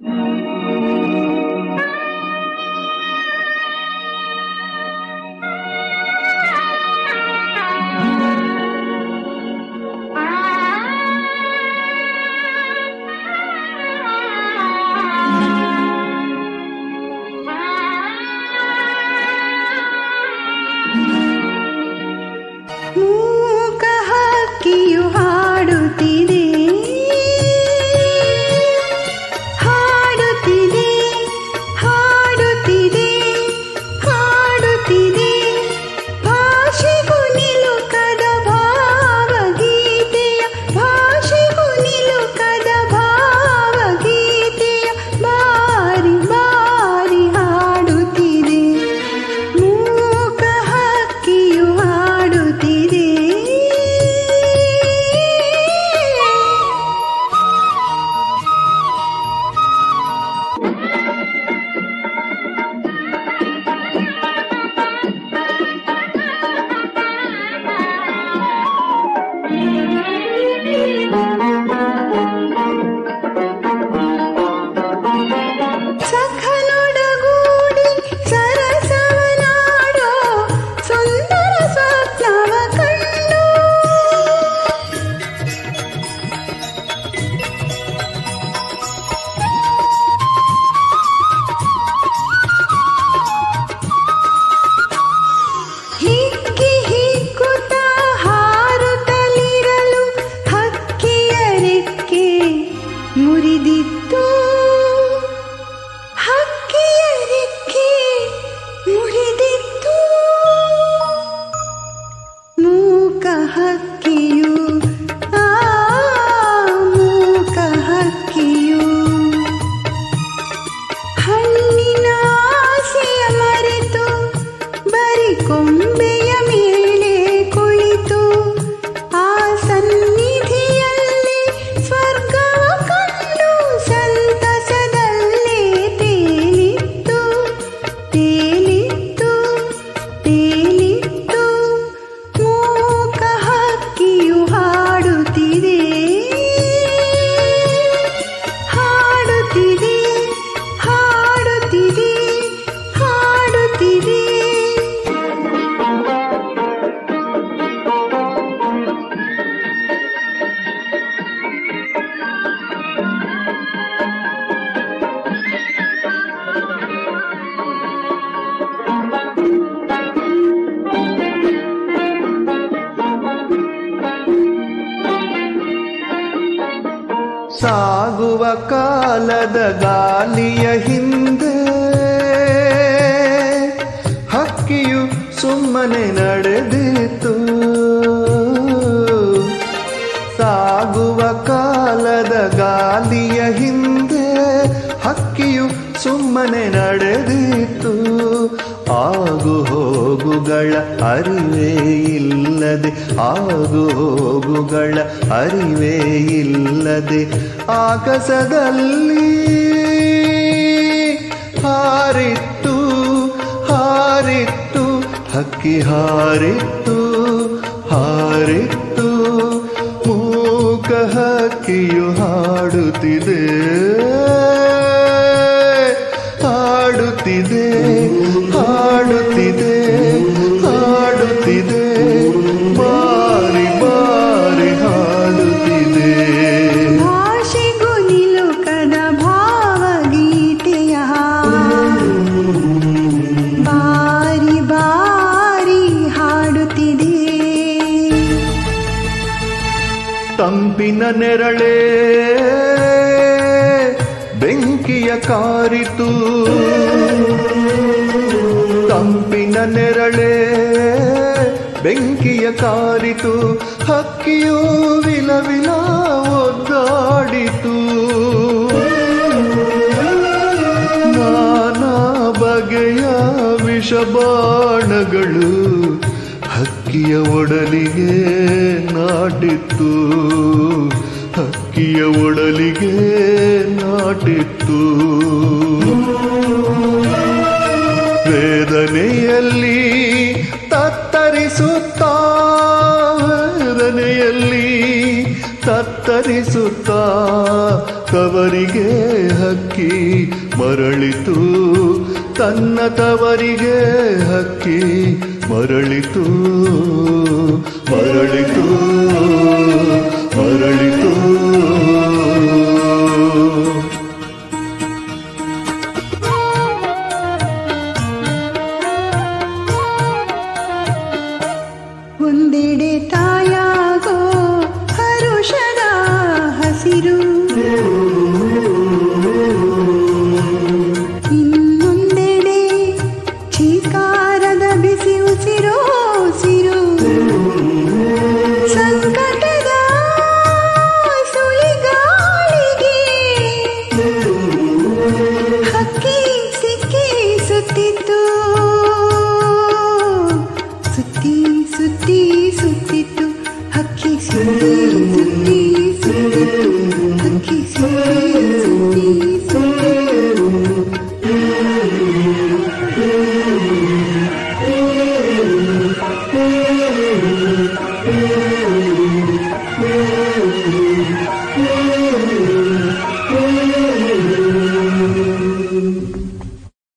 ಮೂಕ ಹಕ್ಕಿಯು ಹಾಡುತ್ತಿದೆ ಹಾಡುತ್ತಿದೆ ಹಾಡುತ್ತಿದೆ ಹಾಡುತ್ತಿದೆ ಭಾಷೆಗೂ ನಿಲುಕದ ಭಾವಗೀತೆಯ ಭಾಷೆಗೂ ನಿಲುಕದ ಭಾವಗೀತೆಯ ಬಾರಿ ಬಾರಿ ಹಾಡುತ್ತಿದೆ ಮೂಕ ಹಕ್ಕಿಯು ಹಾಡುತ್ತಿದೆ ಸಖನೊಡಗೂಡಿ ಸರಸವನಾಡೋ ಸುಂದರ ಸ್ವಪ್ನವ ಕಂಡು ಹಿಕ್ಕಿ ಹಿಕ್ಕುತ್ತ ಹಾರುತ್ತಲಿರಲು ಹಕ್ಕಿಯ ರೆಕ್ಕೆ ಮುರಿದಿತ್ತು ಹಕ್ಕಿಯ ರೆಕ್ಕೆ ಮುರಿದಿತ್ತು ಮೂಕ ಹಕ್ಕಿಯು ಆ ಮೂಕ ಹಕ್ಕಿಯು ಹಣ್ಣಿನ ಆಸೆಯ ಮರೆತು ಬರಿ ಕೊಂಬೆಯ ಮೇಲೆ ಕುಳಿತು ಆ ಸನ್ನಿಧಿಯಲ್ಲಿ ಸ್ವರ್ಗವ ಕಂಡು ಸಂತಸದಲ್ಲೇ ತೇಲಿತ್ತು ತೇಲಿತ್ತು ತೇಲಿತ್ತು ಮೂಕ ಹಕ್ಕಿಯು ಹಾಡುತ್ತಿದೆ ಹಾಡುತ್ತಿದೆ ಹಾಡುತ್ತಿದೆ ಹಾಡುತ್ತಿದೆ ಸಾಗುವ ಕಾಲದ ಗಾಲಿಯ ಹಿಂದೆ ಹಕ್ಕಿಯು ಸುಮ್ಮನೆ ನಡೆದಿತ್ತು ಸಾಗುವ ಕಾಲದ ಗಾಲಿಯ ಹಿಂದೆ ಹಕ್ಕಿಯು ಸುಮ್ಮನೆ ನಡೆದಿತ್ತು ಆಗು ಹೋಗುಗಳ ಅರಿವೇ ಇಲ್ಲದೆ ಆಗು ಹೋಗುಗಳ ಅರಿವೇ ಇಲ್ಲದೆ ಆಕಾಶದಲ್ಲಿ ಹಾರಿತ್ತು ಹಾರಿತ್ತು ಹಕ್ಕಿ ಹಾರಿತ್ತು ಹಾರಿತ್ತು ಮೂಕ ಹಕ್ಕಿಯು ಹಾಡುತ್ತಿದೆ ಹಾಡುತ್ತಿದೆ ಹಾಡುತ್ತಿದೆ ಹಾಡುತ್ತಿದೆ ಬಾರಿ ಬಾರಿ ಹಾಡುತ್ತಿದೆ ಭಾಷೆಗೂ ನಿಲುಕದ ಭಾವಗೀತೆಯ ಬಾರಿ ಬಾರಿ ಹಾಡುತ್ತಿದೆ ತಂಪಿನ ನೆರಳೇ ಬೆಂಕಿಯ ಕಾರಿತು ತಂಪಿನ ನೆರಳೇ ಬೆಂಕಿಯ ಕಾರಿತು ಹಕ್ಕಿಯು ವಿಲವಿಲ ಒದ್ದಾಡಿತು ನಾನಾ ಬಗೆಯ ವಿಷಬಾಣಗಳು ಹಕ್ಕಿಯ ಒಡಲಿಗೆ ನಾಟಿತ್ತು ಹಕ್ಕಿಯ ಒಡಲಿಗೆ ನಾಟಿತ್ತು ವೇದನೆಯಲ್ಲಿ ತತ್ತರಿಸುತ್ತಾ ವೇದನೆಯಲ್ಲಿ ತತ್ತರಿಸುತ್ತಾ ತವರಿಗೆ ಹಕ್ಕಿ ಮರಳಿತು ತನ್ನ ತವರಿಗೆ ಹಕ್ಕಿ ಮರಳಿತು ಮರಳಿತು ಮರಳಿತು